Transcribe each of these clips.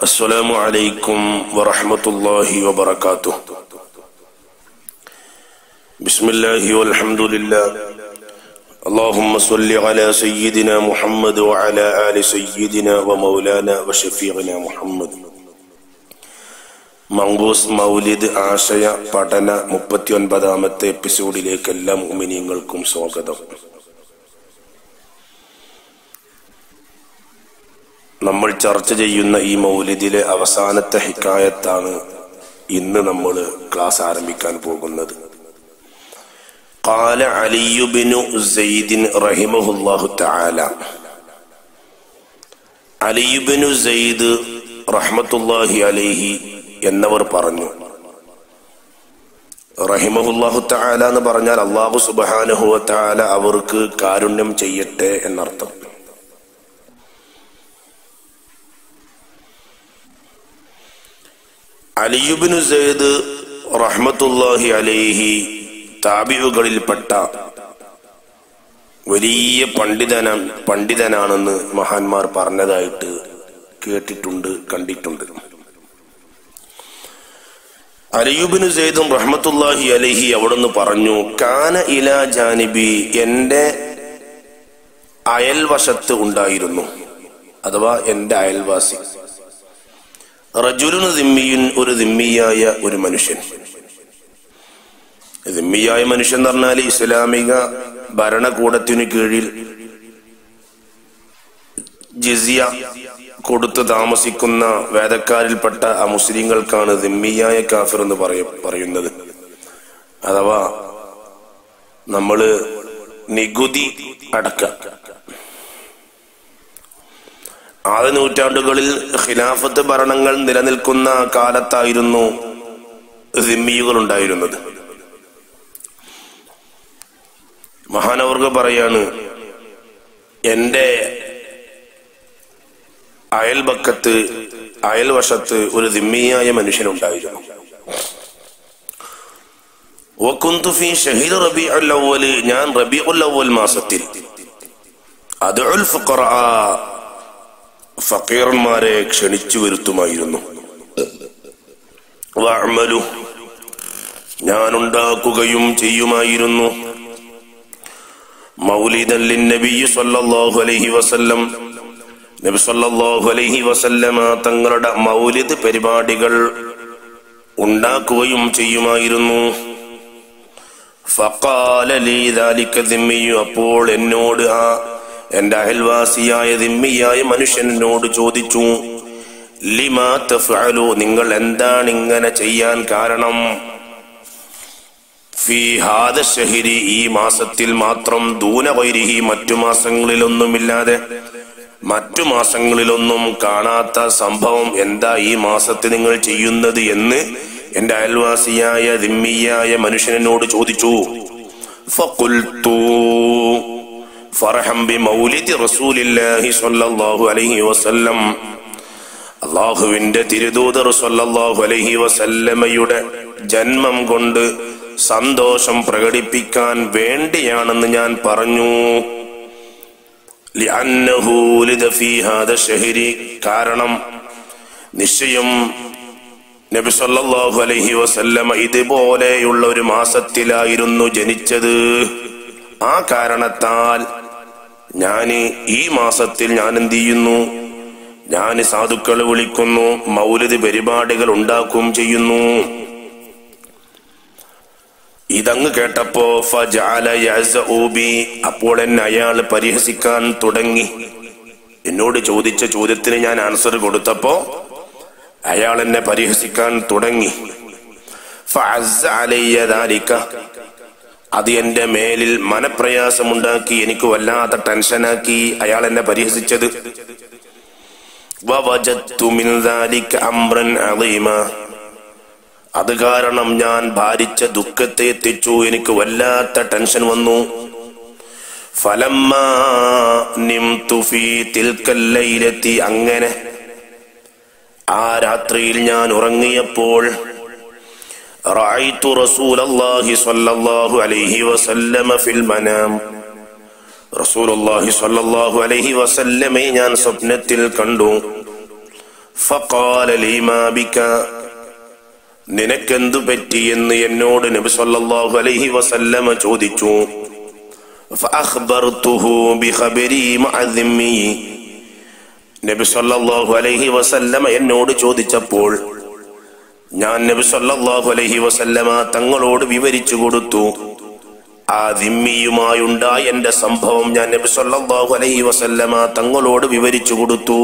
السلام عليكم ورحمة الله وبركاته بسم الله والحمد لله اللهم صل على سيدنا محمد وعلى آل سيدنا ومولانا وشفيعنا محمد മങ്കൂസ് മൗലിദ് ആശയ പഠന മുപ്പത്തിയൊൻപതാമത്തെ എപ്പിസോഡിലേക്ക് എല്ലാ മുമിനിയങ്ങൾക്കും സ്വാഗതം നമ്മൾ ചർച്ച ചെയ്യുന്ന ഈ മൗലിദിലെ അവസാനത്തെ ഹിക്കായത്താണ് ഇന്ന് നമ്മൾ ക്ലാസ് ആരംഭിക്കാൻ പോകുന്നത് قال علي بن زيد رحمه الله تعالى علي بن زيد റഹ്മത്തുല്ലാഹി അലൈഹി എന്നവർ പറഞ്ഞു റഹിമഹുല്ലാഹു തആല എന്ന് പറഞ്ഞാൽ അള്ളാഹു സുബ്ഹാനഹു വ തആല അവർക്ക് കാരുണ്യം ചെയ്യട്ടെ എന്നർത്ഥം അലിയുബിനു സെയ്ദ് റഹ്മത്തുല്ലാഹി അലൈഹി താബിയുകളിൽപ്പെട്ട വലിയ പണ്ഡിതന പണ്ഡിതനാണെന്ന് മഹാന്മാർ പറഞ്ഞതായിട്ട് കേട്ടിട്ടുണ്ട് കണ്ടിട്ടുണ്ട് അലിയുബിന് സെയ്ദും റഹ്മത്തുല്ലാഹി അലഹി അവിടുന്ന് പറഞ്ഞു കാന ഇല ജാനിബി എന്റെ അയൽവശത്ത് ഉണ്ടായിരുന്നു അഥവാ എന്റെ അയൽവാസി റജുലുന് ദിമ്മിയുൻ ഒരു ദിമ്മിയായ ഒരു മനുഷ്യൻ ദിമ്മിയായ മനുഷ്യൻ എന്ന് പറഞ്ഞാൽ ഇസ്ലാമിക ഭരണകൂടത്തിനു കീഴിൽ ജിസിയ കൊടുത്ത് താമസിക്കുന്ന വേദക്കാരിൽപ്പെട്ട ആ മുസ്ലിങ്ങൾക്കാണ് ദിമ്മിയായ കാഫിർ എന്ന് പറയ പറയുന്നത് അഥവാ നമ്മള് നികുതി അടക്ക ആദ്യ നൂറ്റാണ്ടുകളിൽ ഖിലാഫത്ത് ഭരണങ്ങൾ നിലനിൽക്കുന്ന കാലത്തായിരുന്നു ദിമ്മിയുകൾ ഉണ്ടായിരുന്നത് മഹാനവർഗ പറയാണ് എന്റെ അയൽപക്കത്ത് അയൽവശത്ത് ഒരു ദിമ്മിയായ മനുഷ്യനുണ്ടായിരുന്നു വക്കുന്തുഫി ഷഹീദ് റബി അവല് ഞാൻ റബി അവൽ മാസത്തിൽ അതുൽ ഫുഖറ ഫക്കീറന്മാരെ ക്ഷണിച്ചു വരുത്തുമായിരുന്നു വഅമലു ഞാൻ ഉണ്ടാക്കുകയും ചെയ്യുമായിരുന്നു മൗലിദൻ ലിന്നബി സല്ലല്ലാഹു അലൈഹി വസല്ലം നബി സല്ലല്ലാഹു അലൈഹി വസല്ലമ തങ്ങളുടെ മൗലിദ് പരിപാടികൾ ഉണ്ടാക്കുകയും ചെയ്യുമായിരുന്നു ഫഖാല ലീ ദാലിക ദിമ്മിയു അപ്പോൾ എന്നോട് ആ എന്റെ അയൽവാസിയായ ദിമ്മിയായ മനുഷ്യൻ എന്നോട് ചോദിച്ചു ലിമാ തഫ്അലു നിങ്ങൾ എന്താണ് ഇങ്ങനെ ചെയ്യാൻ കാരണം ഫി ഹാദ ഷഹരി ഈ മാസത്തിൽ മാത്രം ദൂന വൈരിഹി മറ്റു മാസങ്ങളിലൊന്നുമില്ലാതെ മറ്റു മാസങ്ങളിലൊന്നും കാണാത്ത സംഭവം എന്താ ഈ മാസത്തിൽ നിങ്ങൾ ചെയ്യുന്നത് എന്ന് എന്റെ അയൽവാസിയായ ദിമ്മിയായ മനുഷ്യനോട് ചോദിച്ചു ഫഖുൽതു ഫർഹം ബി മൗലിദി റസൂലില്ലാഹി സ്വല്ലല്ലാഹു അലൈഹി വസല്ലം അള്ളാഹുവിന്റെ തിരുദൂതർ സ്വല്ലല്ലാഹു അലൈഹി വസല്ലമയുടെ ജന്മം കൊണ്ട് സന്തോഷം പ്രകടിപ്പിക്കാൻ വേണ്ടിയാണെന്ന് ഞാൻ പറഞ്ഞു കാരണം നിശ്ചയം നബി സല്ലല്ലാഹു അലൈഹി വസല്ലമ ഇതുപോലെയുള്ള ഒരു മാസത്തിലായിരുന്നു ജനിച്ചത് ആ കാരണത്താൽ ഞാൻ ഈ മാസത്തിൽ ഞാൻ എന്ത് ചെയ്യുന്നു ഞാൻ സാധുക്കളെ വിളിക്കുന്നു മൗലിദ് പരിപാടികൾ ഉണ്ടാക്കുകയും ചെയ്യുന്നു ഇതങ്ങ് കേട്ടപ്പോ അപ്പോൾ എന്നെ അയാൾ പരിഹസിക്കാൻ തുടങ്ങി എന്നോട് ചോദിച്ച ചോദ്യത്തിന് ഞാൻ ആൻസർ കൊടുത്തപ്പോ അയാൾ എന്നെ പരിഹസിക്കാൻ തുടങ്ങി അത് എന്റെ മേലിൽ മനപ്രയാസമുണ്ടാക്കി എനിക്ക് വല്ലാത്ത ടെൻഷനാക്കി അയാൾ എന്നെ പരിഹസിച്ചത് അത് കാരണം ഞാൻ ഭാരിച്ച ദുഃഖത്തെ എത്തിച്ചു എനിക്ക് വല്ലാത്ത ടെൻഷൻ വന്നു ഫലമ്മത്തിൽക്കല്ലയിലെത്തി അങ്ങനെ ആ രാത്രിയിൽ ഞാൻ ഉറങ്ങിയപ്പോൾ റഅയ്തു റസൂലല്ലാഹി സ്വല്ലല്ലാഹു അലൈഹി വസല്ലമ ഫിൽ മനാം റസൂലുള്ളാഹി സ്വല്ലല്ലാഹു അലൈഹി വസല്ലമയെ ഞാൻ സ്വപ്നത്തിൽ കണ്ടു ഫഖാല ലീമാ ബിക നിനക്കെന്തു പറ്റിയെന്ന് എന്നോട് നബി സല്ലല്ലാഹു അലൈഹി വസല്ലമ ചോദിച്ചു ഫഅഖ്ബർതുഹു ബിഖബരി മഅ ദിമ്മി നബി സല്ലല്ലാഹു അലൈഹി വസല്ലമ എന്നോട് ചോദിച്ചപ്പോൾ ഞാൻ നബി സല്ലല്ലാഹു അലൈഹി വസല്ലമ തങ്ങളോട് വിവരിച്ചു കൊടുത്തു ആ ദിമ്മിയുമായുണ്ടായ എന്റെ സംഭവം ഞാൻ നബി സല്ലല്ലാഹു അലൈഹി വസല്ലമ തങ്ങളോട് വിവരിച്ചു കൊടുത്തു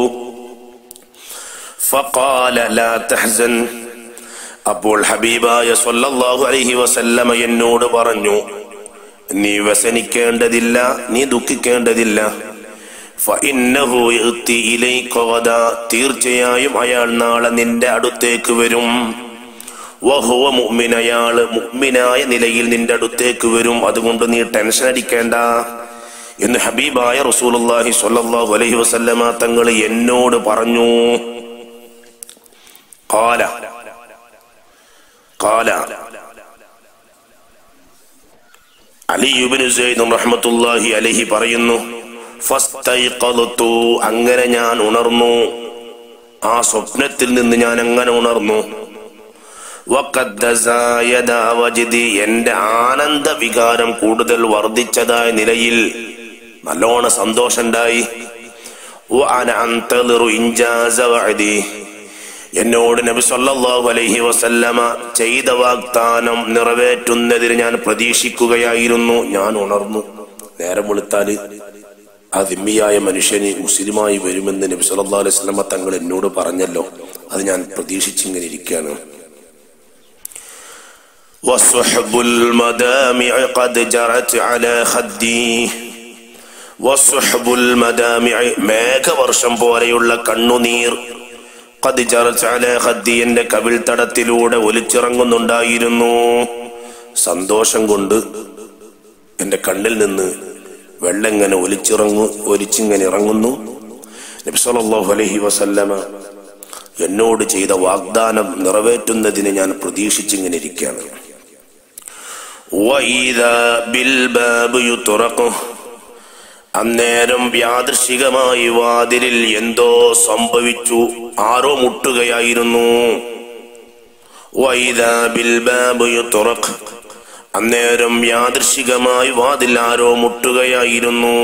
ഫഖാല ലാ തഹ്സൻ അപ്പോൾ ഹബീബായ സല്ലല്ലാഹു അലൈഹി വസല്ലമ എന്നോട് പറഞ്ഞു നീ വ്യസനിക്കേണ്ടതില്ല നീ ദുഃഖിക്കേണ്ടതില്ല ഫഇന്നഹു യഅതി ഇലൈക ഗദാ തീർച്ചയായും അയാൾ നാളെ നിന്റെ അടുത്തേക്ക് വരും വഹുവ മുഅ്മിൻ അയാൾ മുഅ്മിനായ നിലയിൽ നിന്റെ അടുത്തേക്ക് വരും അതുകൊണ്ട് നീ ടെൻഷൻ അടിക്കേണ്ട എന്ന് ഹബീബായ റസൂലുള്ളാഹി സ്വല്ലല്ലാഹു അലൈഹി വസല്ലമ തങ്ങൾ എന്നോട് പറഞ്ഞു ഖാല ഖാല അലിയുബിന് സെയ്ദ് റഹ്മത്തുള്ളാഹി അലൈഹി പറയുന്നു ഫസ്തൈഖദതു അങ്ങനെ ഞാൻ ഉണർന്നു ആ സ്വപ്നത്തിൽ നിന്ന് ഞാൻ അങ്ങനെ ഉണർന്നു വഖദ്ദ സായദ വജ്ദി എന്റെ ആനന്ദ വികാരം കൂടുതൽ വർദ്ധിച്ചതായ നിലയിൽ നല്ലോണം സന്തോഷണ്ടായി വഅന അന്തളിറു ഇൻജാസ വഅദി എന്നോട് നബി സല്ലല്ലാഹു അലൈഹി വസല്ലമ ചെയ്ത വാഗ്ദാനം നിറവേറ്റുന്നതിന് ഞാൻ പ്രതീക്ഷിക്കുകയായിരുന്നു ഞാൻ ഉണർന്നു നേരം വെളുത്താല് ആ ദിമ്മിയായ മനുഷ്യന് മുസ്ലിമായി വരുമെന്ന് നബി സല്ലല്ലാഹു അലൈഹി വസല്ലമ തങ്ങൾ എന്നോട് പറഞ്ഞല്ലോ അത് ഞാൻ പ്രതീക്ഷിച്ചിങ്ങനെ ഇരിക്കുകയാണ് وصحب المدامع قد جرت على خدي وصحب المدامع മേഘവർഷം പോലെയുള്ള കണ്ണുനീർ قد جرت على خدي എന്റെ കവിൾ തടത്തിലൂടെ ഒലിച്ചിറങ്ങുന്നുണ്ടായിരുന്നു സന്തോഷം കൊണ്ട് എന്റെ കണ്ണിൽ നിന്ന് വെള്ളം ഇങ്ങനെ ഒലിച്ചിറങ്ങു ഒലിച്ചിങ്ങനെ ഇറങ്ങുന്നു നബി സല്ലല്ലാഹു അലൈഹി വസല്ലമ എന്നോട് ചെയ്ത വാഗ്ദാനം നിറവേറ്റുന്നതിന് ഞാൻ പ്രതീക്ഷിച്ചിങ്ങനെ ഇരിക്കുകയാണ് وإذا بالباب يطرق അന്നേരം യാദൃശികമായി വാതിലിൽ എന്തോ സംഭവിച്ചു ആരോ മുട്ടുകയായിരുന്നു വൈദാ ബിൽബാബ് യുതുറഖ്. അന്നേരം യാദൃശികമായി വാതിൽ ആരോ മുട്ടുകയായിരുന്നു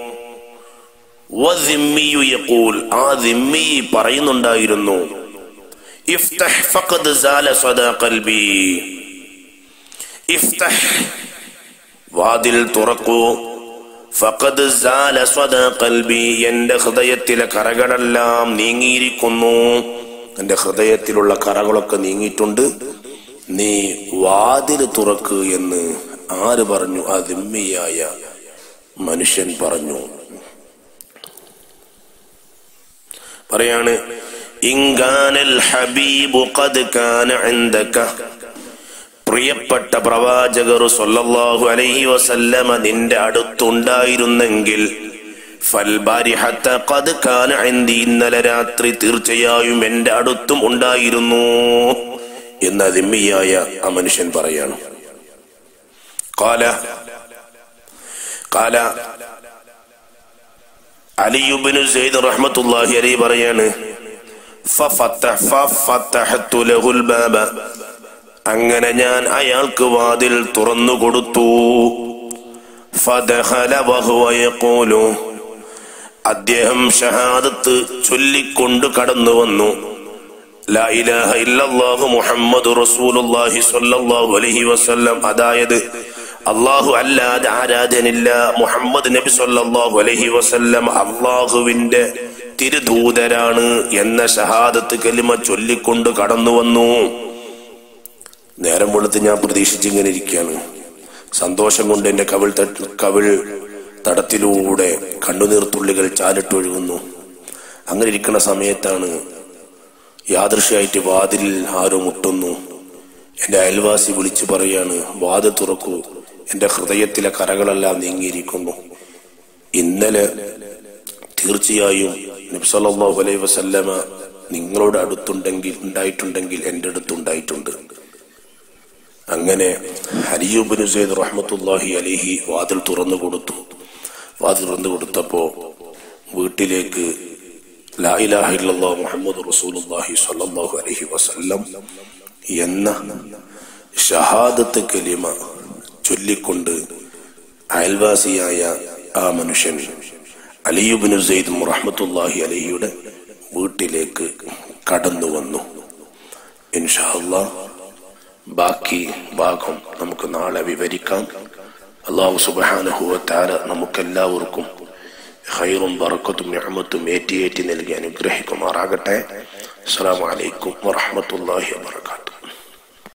വദിമ്മിയു യഖൂൽ. ആ ദിമ്മി പറയുന്നുണ്ടായിരുന്നു ഇഫ്തഹ് ഫഖദ് സാല സദാ ഖൽബി ഇഫ്തഹ് വാതിൽ തുറക്കൂ ഫഖദ് സാല സദാ ഖൽബി എന്റെ ഹൃദയത്തിലെ കറകളെല്ലാം നീങ്ങിയിരിക്കുന്നു എന്റെ ഹൃദയത്തിലുള്ള കറകളൊക്കെ നീങ്ങിയിട്ടുണ്ട് നീ വാതിൽ തുറക്ക് എന്ന് ആര് പറഞ്ഞു ആ ദിമ്മിയായ മനുഷ്യൻ പറഞ്ഞു പറയാണ് ഇങ്കാനൽ ഹബീബു ഖദ് കാന ഇൻദക പ്രിയപ്പെട്ട പ്രവാചകർ സല്ലല്ലാഹു അലൈഹി വസല്ലമ നിന്റെ അടുത്തുണ്ടായിരുന്നെങ്കിൽ ഫൽബാരിഹത്ത ഖദ് കാന ഇൻദി ഇന്നലെ രാത്രി തീർച്ചയായും എന്റെ അടുത്തും ഉണ്ടായിരുന്നു എന്ന് അതിമ്മിയായ ആ മനുഷ്യൻ പറയാണ് കാല കാല അലിയുബിന് സെയ്ദ് റഹ്മത്തുള്ളാഹി അലൈഹി പറയാണ് ഫഫത്ത- ഫഫത്തഹ്തു ലഹുൽ ബാബ. അങ്ങനെ ഞാൻ അയാൾക്ക് വാതിൽ തുറന്നു കൊടുത്തു ഫദഖല വഹുവ യഖൂലു. അദ്ദേഹം ഷഹാദത്ത് ചൊല്ലിക്കൊണ്ട് കടന്നു വന്നു ലാ ഇലാഹ ഇല്ലല്ലാഹു മുഹമ്മദു റസൂലുള്ളാഹി സ്വല്ലല്ലാഹു അലൈഹി വസല്ലം അതായത് അള്ളാഹു അല്ലാതെ ആരാധനില്ല മുഹമ്മദ് നബി സല്ലല്ലാഹു അലൈഹി വസല്ലം അള്ളാഹുവിന്റെ തിരുദൂതരാണ് എന്ന ഷഹാദത്ത് കലിമ ചൊല്ലിക്കൊണ്ട് കടന്നു വന്നു നേരം വെളുത്ത് ഞാൻ പ്രതീക്ഷിച്ചിങ്ങനെ ഇരിക്കുകയാണ് സന്തോഷം കൊണ്ട് എന്റെ കവിൾ തട്ട് കവിൾ തടത്തിലൂടെ കണ്ണുനീർത്തുള്ളികൾ ചാലിട്ടൊഴുകുന്നു അങ്ങനെ ഇരിക്കുന്ന സമയത്താണ് യാദൃശ്യമായിട്ട് വാതിലിൽ ആരോ മുട്ടുന്നു എന്റെ അയൽവാസി വിളിച്ചു പറയാണ് വാതിൽ തുറക്കൂ എന്റെ ഹൃദയത്തിലെ കറകളെല്ലാം നീങ്ങിയിരിക്കുന്നു ഇന്നലെ തീർച്ചയായും നബ്സല്ലാഹു അലൈഹി വസല്ലമ നിങ്ങളുടെ അടുത്തുണ്ടെങ്കിൽ ഉണ്ടായിട്ടുണ്ടെങ്കിൽ എൻ്റെ അടുത്തുണ്ടായിട്ടുണ്ട് അങ്ങനെ ഹരിയൂബിന് സെയ്ദ് റഹ്മത്തുല്ലാഹി അലിഹി വാതിൽ തുറന്നു കൊടുത്തു വാതിൽ തുറന്നു കൊടുത്തപ്പോ വീട്ടിലേക്ക് ലാ ഇലാഹ ഇല്ലല്ലാഹു മുഹമ്മദ് റസൂലുള്ളാഹി സ്വല്ലല്ലാഹു അലൈഹി വസല്ലം എന്ന ഷഹാദത്ത് കലിമ ചൊല്ലിക്കൊണ്ട് അയൽവാസിയായ ആ മനുഷ്യൻ അലിയുബിന് സെയ്ദ് റഹ്മത്തുല്ലാഹി അലഹിയുടെ വീട്ടിലേക്ക് കടന്നു വന്നു ഇൻഷാല്ലാ ബാക്കി ഭാഗം നമുക്ക് നാളെ വിവരിക്കാം അള്ളാഹു സുബാനുഹുവത്താര നമുക്കെല്ലാവർക്കും ഹൈറും ബറക്കത്തും ഞഹമത്തും ഏറ്റി ഏറ്റി നൽകി അനുഗ്രഹിക്കുമാറാകട്ടെ അസ്സാം വലൈക്കും വറഹമത്തല്ലാഹി വാത്തു